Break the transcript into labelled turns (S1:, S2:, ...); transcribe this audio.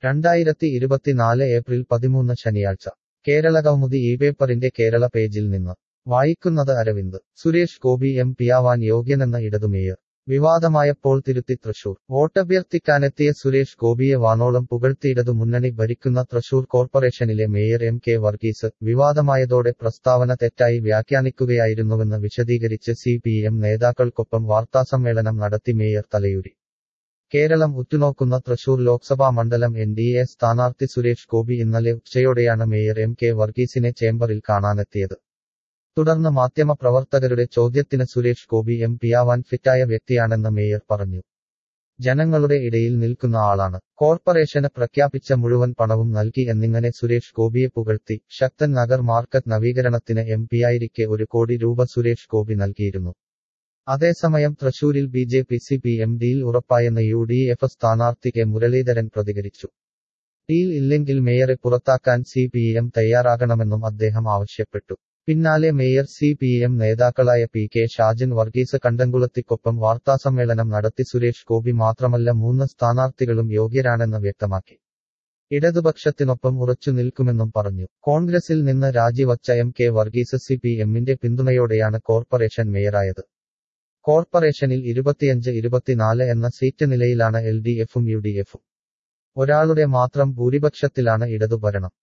S1: രണ്ടായിരത്തി ഇരുപത്തിനാല് ഏപ്രിൽ പതിമൂന്ന് ശനിയാഴ്ച കേരള കൗമുദി ഈ പേപ്പറിന്റെ കേരള പേജിൽ നിന്ന് വായിക്കുന്നത് അരവിന്ദ് സുരേഷ് ഗോപി എം പിയാവാൻ യോഗ്യനെന്ന ഇടതു മേയർ വിവാദമായപ്പോൾ തിരുത്തി തൃശൂർ വോട്ടഭ്യർത്ഥിക്കാനെത്തിയ സുരേഷ് ഗോപിയെ വാനോളം പുകഴ്ത്തിയിടതു മുന്നണി ഭരിക്കുന്ന തൃശൂർ കോർപ്പറേഷനിലെ മേയർ എം കെ വർഗീസ് വിവാദമായതോടെ പ്രസ്താവന തെറ്റായി വ്യാഖ്യാനിക്കുകയായിരുന്നുവെന്ന് വിശദീകരിച്ച് സി പി എം നേതാക്കൾക്കൊപ്പം വാർത്താസമ്മേളനം നടത്തി മേയർ തലയൂരി കേരളം ഉറ്റുനോക്കുന്ന തൃശൂർ ലോക്സഭാ മണ്ഡലം എൻ ഡി എ സ്ഥാനാർത്ഥി സുരേഷ് ഗോപി ഇന്നലെ ഉച്ചയോടെയാണ് മേയർ എം കെ വർഗീസിനെ ചേംബറിൽ കാണാനെത്തിയത് തുടർന്ന് മാധ്യമപ്രവർത്തകരുടെ ചോദ്യത്തിന് സുരേഷ് ഗോപി എം പിയാവാൻ ഫിറ്റായ വ്യക്തിയാണെന്ന് മേയർ പറഞ്ഞു ജനങ്ങളുടെ ഇടയിൽ നിൽക്കുന്ന ആളാണ് കോർപ്പറേഷന് പ്രഖ്യാപിച്ച മുഴുവൻ പണവും നൽകി എന്നിങ്ങനെ സുരേഷ് ഗോപിയെ പുകഴ്ത്തി ശക്തൻ നഗർ മാർക്കറ്റ് നവീകരണത്തിന് എം പിയായിരിക്കെ ഒരു കോടി രൂപ സുരേഷ് ഗോപി നൽകിയിരുന്നു അതേസമയം തൃശൂരിൽ B J P C P M ഡിയിൽ ഉറപ്പായെന്ന് യു ഡി എഫ് സ്ഥാനാർത്ഥി കെ മുരളീധരൻ പ്രതികരിച്ചു ഡീൽ ഇല്ലെങ്കിൽ മേയറെ പുറത്താക്കാൻ സി പി എം തയ്യാറാകണമെന്നും അദ്ദേഹം ആവശ്യപ്പെട്ടു പിന്നാലെ മേയർ സി പി എം നേതാക്കളായ പി കെ ഷാജിൻ വർഗീസ് കണ്ടംകുളത്തിക്കൊപ്പം വാർത്താസമ്മേളനം നടത്തി സുരേഷ് ഗോപി മാത്രമല്ല മൂന്ന് സ്ഥാനാർത്ഥികളും യോഗ്യരാണെന്ന് വ്യക്തമാക്കി ഇടതുപക്ഷത്തിനൊപ്പം ഉറച്ചു നിൽക്കുമെന്നും പറഞ്ഞു കോൺഗ്രസിൽ നിന്ന് രാജിവച്ച M K Varghese C P എമ്മിന്റെ പിന്തുണയോടെയാണ് കോർപ്പറേഷൻ മേയറായത് കോർപ്പറേഷനിൽ ഇരുപത്തിയഞ്ച് ഇരുപത്തിനാല് എന്ന സീറ്റ് നിലയിലാണ് എൽ ഡി എഫും യു ഡി എഫും ഒരാളുടെ മാത്രം ഭൂരിപക്ഷത്തിലാണ് ഇടതുഭരണം